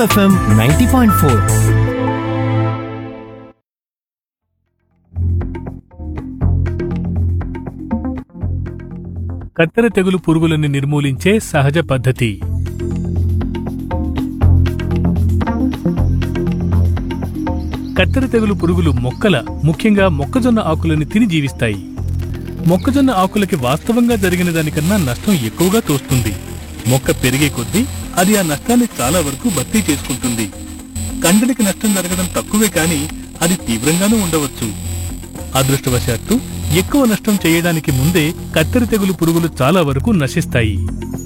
FM ninety point four కత్తెర తెగులు పురుగులను నిర్మూలించే సహజ పద్ధతి కత్తెర తెగులు పురుగులు మొక్కల ముఖ్యంగా మొక్కజొన్న ఆకులను తిని జీవిస్తాయి మొక్కజొన్న ఆకులకి వాస్తవంగా జరిగిన దానికన్నా నష్టం ఎక్కువగా తోస్తుంది మొక్క పెరిగే కొద్దీ అది ఆ నష్టాన్ని చాలా వరకు భర్తీ చేసుకుంటుంది కండలికి నష్టం జరగడం తక్కువే కానీ అది తీవ్రంగానూ ఉండవచ్చు అదృష్టవశాత్తు ఎక్కువ నష్టం చేయడానికి ముందే కత్తెర తెగులు పురుగులు చాలా వరకు నశిస్తాయి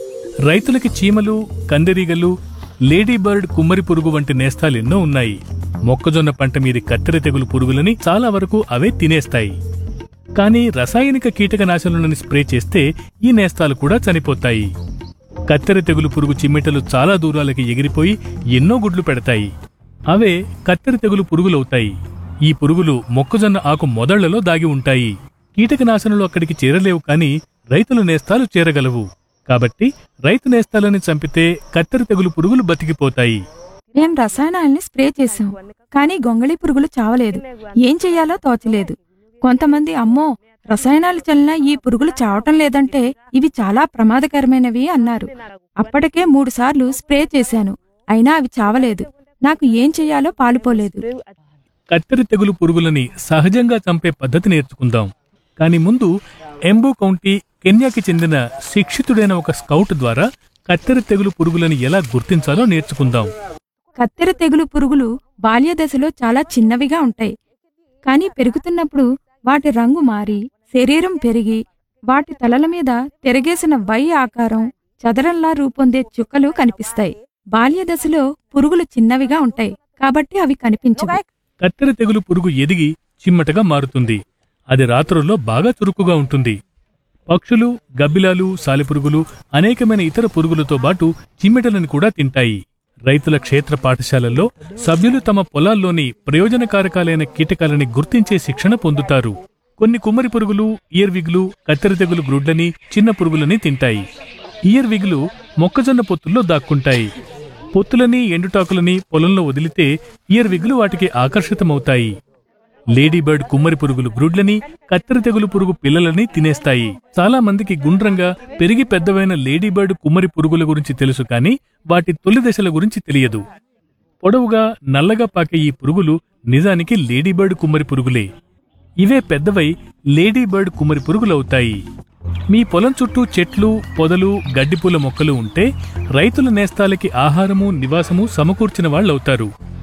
రైతులకి చీమలు కందిరీగలు లేడీ బర్డ్ కుమ్మరి పురుగు వంటి నేస్తాలెన్నో ఉన్నాయి మొక్కజొన్న పంట మీది కత్తెర తెగులు పురుగులని చాలా వరకు అవే తినేస్తాయి కానీ రసాయనిక కీటకనాశనులను స్ప్రే చేస్తే ఈ నేస్తాలు కూడా చనిపోతాయి కత్తెర తెగులు పురుగు చిమ్మెటలు చాలా దూరాలకి ఎగిరిపోయి ఎన్నో గుడ్లు పెడతాయి అవే కత్తెర తెగులు పురుగులవుతాయి ఈ పురుగులు మొక్కజొన్న ఆకు మొదళ్లలో దాగి ఉంటాయి కీటకనాశనులు అక్కడికి చేరలేవు కాని రైతుల నేస్తాలు చేరగలవు కాబట్టి రైతు నేస్తాలని చంపితే కత్తెర తెగులు పురుగులు బతికిపోతాయి మేం రసాయనాల్ని స్ప్రే చేశాం కానీ గొంగళి పురుగులు చావలేదు ఏం చెయ్యాలో తోచలేదు కొంతమంది అమ్మో రసాయనాలు చల్లినా ఈ పురుగులు చావటం లేదంటే ఇవి చాలా ప్రమాదకరమైనవి అన్నారు అప్పటికే మూడు సార్లు స్ప్రే చేశాను అయినా అవి చావలేదు నాకు ఏం చెయ్యాలో పాలుపోలేదు కత్తెర తెగులు పురుగులని సహజంగా చంపే పద్ధతి నేర్చుకుందాం కాని ముందు ఎంబో కౌంటీ కెన్యాకి చెందిన శిక్షితుడైన ఒక స్కౌట్ ద్వారా కత్తెర తెగులు పురుగులని ఎలా గుర్తించాలో నేర్చుకుందాం కత్తెర తెగులు పురుగులు బాల్య దశలో చాలా చిన్నవిగా ఉంటాయి కానీ పెరుగుతున్నప్పుడు వాటి రంగు మారి శరీరం పెరిగి వాటి తలల మీద తిరగేసిన వై ఆకారం చదరంలా రూపొందే చుక్కలు కనిపిస్తాయి బాల్య దశలో పురుగులు చిన్నవిగా ఉంటాయి కాబట్టి అవి కనిపించవు కత్తెర తెగులు పురుగు ఎదిగి చిమ్మటగా మారుతుంది అది రాత్రుల్లో బాగా చురుకుగా ఉంటుంది పక్షులు గబ్బిలాలు సాలెపురుగులు అనేకమైన ఇతర పురుగులతో పాటు చిమ్మెటలను కూడా తింటాయి రైతుల క్షేత్ర పాఠశాలల్లో సభ్యులు తమ పొలాల్లోని ప్రయోజనకారకాలైన కీటకాలని గుర్తించే శిక్షణ పొందుతారు కొన్ని కుమ్మరి పురుగులు ఇయర్విగ్లు కత్తెర తెగులు గ్రుడ్లని చిన్న పురుగులని తింటాయి ఇయర్విగ్లు మొక్కజొన్న పొత్తుల్లో దాక్కుంటాయి పొత్తులని ఎండుటాకులని పొలంలో వదిలితే ఇయర్విగ్లు వాటికి ఆకర్షితమవుతాయి లేడీ బర్డ్ కుమ్మరి పురుగులు గ్రుడ్లని కత్తెర తెగులు పురుగు పిల్లలని తినేస్తాయి చాలా మందికి గుండ్రంగా పెరిగి పెద్దవైన లేడీ బర్డ్ కుమ్మరి పురుగుల గురించి తెలుసు కానీ వాటి తొలి దశల గురించి తెలియదు పొడవుగా నల్లగా పాకే ఈ పురుగులు నిజానికి లేడీ బర్డ్ కుమ్మరి పురుగులే ఇవే పెద్దవై లేడీ బర్డ్ కుమ్మరి పురుగులవుతాయి మీ పొలం చుట్టూ చెట్లు పొదలు గడ్డిపూల మొక్కలు ఉంటే రైతుల నేస్తాలకి ఆహారము నివాసము సమకూర్చిన వాళ్ళవుతారు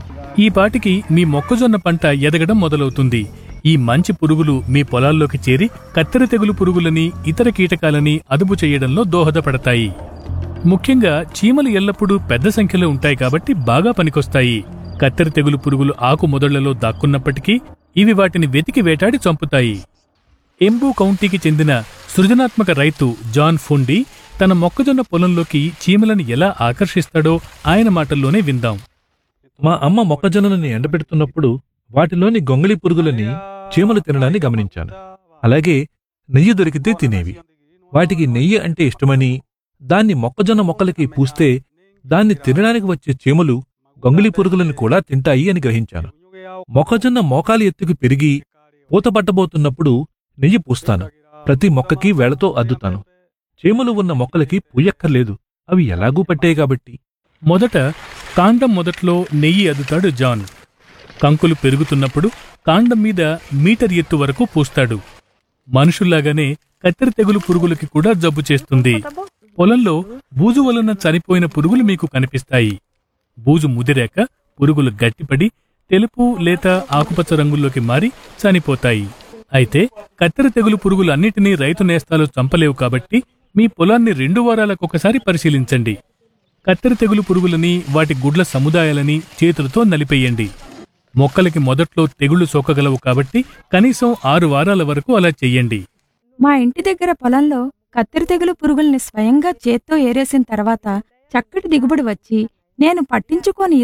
ఈ పాటికి మీ మొక్కజొన్న పంట ఎదగడం మొదలవుతుంది ఈ మంచి పురుగులు మీ పొలాల్లోకి చేరి కత్తెర తెగులు పురుగులని ఇతర కీటకాలని అదుపు చేయడంలో దోహదపడతాయి ముఖ్యంగా చీమలు ఎల్లప్పుడూ పెద్ద సంఖ్యలో ఉంటాయి కాబట్టి బాగా పనికొస్తాయి కత్తెర తెగులు పురుగులు ఆకు మొదళ్లలో దాక్కున్నప్పటికీ ఇవి వాటిని వెతికి వేటాడి చంపుతాయి ఎంబూ కౌంటీకి చెందిన సృజనాత్మక రైతు జాన్ ఫుండి తన మొక్కజొన్న పొలంలోకి చీమలను ఎలా ఆకర్షిస్తాడో ఆయన మాటల్లోనే విందాం మా అమ్మ మొక్కజొన్నలని ఎండబెడుతున్నప్పుడు వాటిలోని గొంగళి పురుగులని చీమలు తినడాన్ని గమనించాను అలాగే నెయ్యి దొరికితే తినేవి వాటికి నెయ్యి అంటే ఇష్టమని దాన్ని మొక్కజొన్న మొక్కలకి పూస్తే దాన్ని తినడానికి వచ్చే చీమలు గొంగళి పురుగులను కూడా తింటాయి అని గ్రహించాను మొక్కజొన్న మోకాలి ఎత్తుకు పెరిగి పూత పట్టబోతున్నప్పుడు నెయ్యి పూస్తాను ప్రతి మొక్కకి వేళతో అద్దుతాను చీమలు ఉన్న మొక్కలకి పూయక్కర్లేదు అవి ఎలాగూ పట్టాయి కాబట్టి మొదట కాండం మొదట్లో నెయ్యి అద్దుతాడు జాన్ కంకులు పెరుగుతున్నప్పుడు కాండం మీద మీటర్ ఎత్తు వరకు పూస్తాడు మనుషుల్లాగానే కత్తెర తెగులు పురుగులకి కూడా జబ్బు చేస్తుంది పొలంలో బూజు వలన చనిపోయిన పురుగులు మీకు కనిపిస్తాయి బూజు ముదిరాక పురుగులు గట్టిపడి తెలుపు లేత ఆకుపచ్చ రంగుల్లోకి మారి చనిపోతాయి అయితే కత్తెర తెగులు పురుగులన్నిటినీ రైతు నేస్తాలు చంపలేవు కాబట్టి మీ పొలాన్ని రెండు వారాలకొకసారి పరిశీలించండి కత్తెర తెగులు పురుగులని వాటి గుడ్ల సముదాయాలని చేతులతో నలిపేయండి మొక్కలకి మొదట్లో తెగుళ్లు సోకగలవు కాబట్టి కనీసం ఆరు వారాల వరకు అలా చెయ్యండి మా ఇంటి దగ్గర పొలంలో కత్తెర తెగులు పురుగుల్ని స్వయంగా చేత్తో ఏరేసిన తర్వాత చక్కటి దిగుబడి వచ్చి నేను పట్టించుకోని